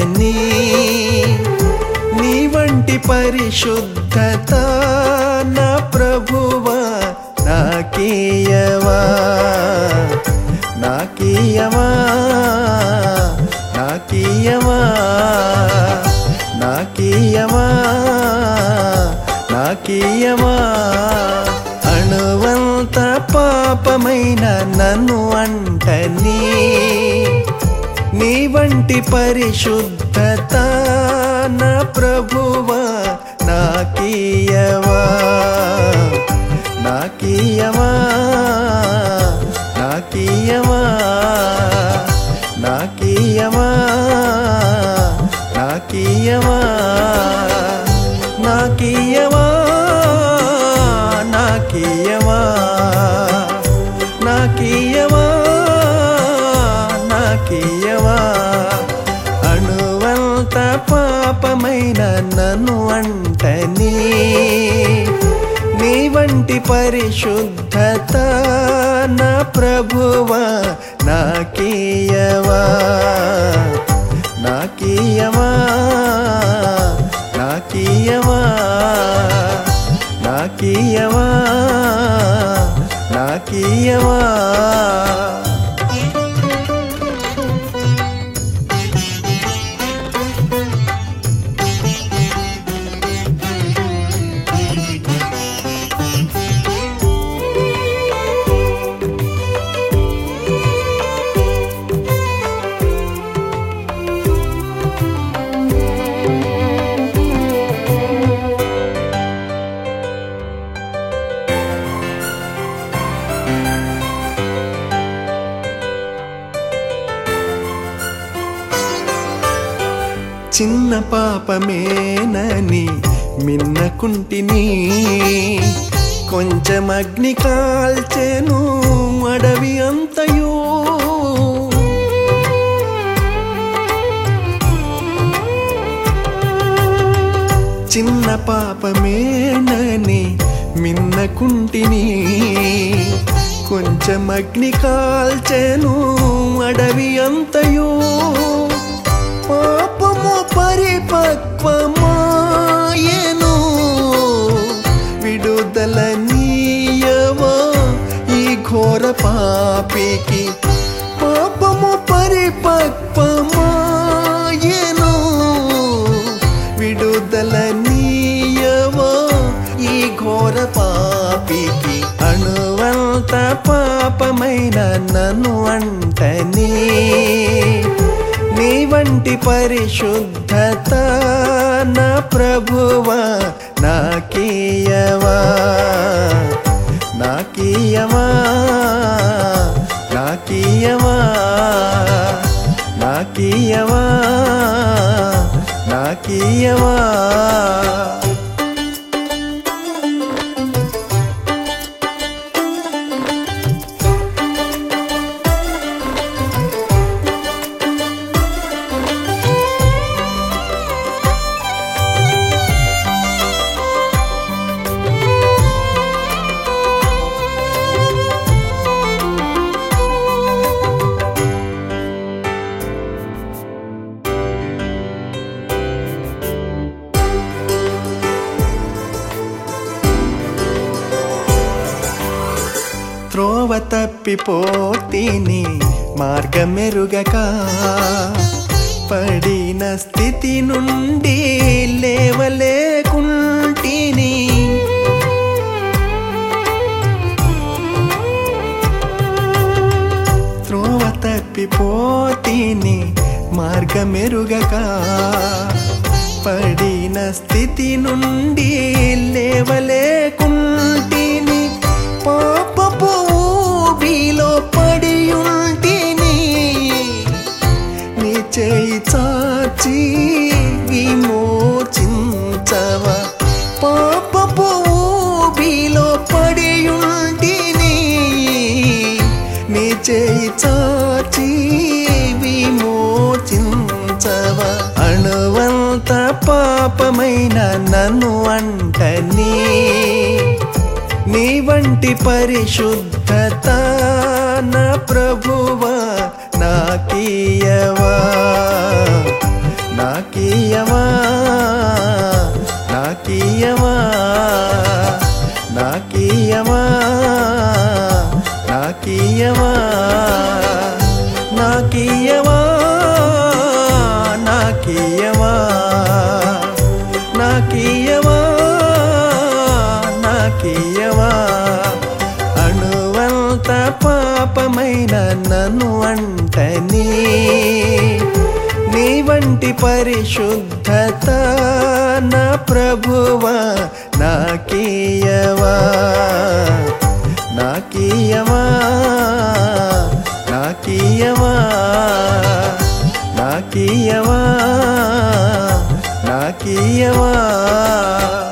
నాకంటని నీ వంటి పరిశుద్ధత నా ప్రభువా నాకీయవా నాకీయవా నాకీయవా నాకీయవా నాకీయవా అణువంత పాపమైన నన్ను అంటని నీ వంటి పరిశుద్ధత నా ప్రభువా నాకీయవా నాకీయవా నాకీయవా నాకీయవా నాకీయవా నాకీయవా నాకీయవా నాకీయవా నాకీయవా అణువంత పాపమైన నన్ను అంటని నీ వంటి పరిశుద్ధత నా ప్రభువా నాకీయవా నాకీయవా నాకీయవా నాకీయవా నాకీయవా చిన్న పాపమేనని మిన్నకుంటిని కొంచెం అగ్ని కాల్చెను అడవి అంతయు చిన్న పాపమేనని మిన్నకుంటిని కొంచెం అగ్ని కాల్చెను అడవి అంతయు పాపము పరిపక్వమాయను విడుదల నీయవా ఈ ఘోర పాపికి పాపము పరిపక్వమాయను విడుదల నీయవా ఈ ఘోర పాపికి అణువంత పాపమైన నన్ను అంటని నీ వంటి పరిశుద్ధత నా ప్రభువా నాకీయవా నాకీయవా నాకీయవా నాకీయవా నాకీయవా త్రోవ తప్పిపోతిని మార్గమెరుగక పడిన స్థితి నుండి లేవలేకుంటిని త్రోవ తప్పిపోతిని మార్గమెరుగక పడిన స్థితి నుండి లేవలేకుంటిని పాపపు ఊబిలో పడి ఉంటిని నీ చేయి చాచి విమోచించవా పాపపు ఊబిలో పడి ఉంటిని నీ చేయి చాచి విమోచించవా అణువంత పాపమైన నన్ను అంటని నీ వంటి పరిశుద్ధత నా ప్రభువా నాకీయవా నాకీయవా నాకీయవా నాకీయవా అణువంత పాపమైన నన్ను అంటని నీ వంటి పరిశుద్ధత నా ప్రభువా నాకీయవా నాకీయవా నాకీయవా నాకీయవా నాకీయవా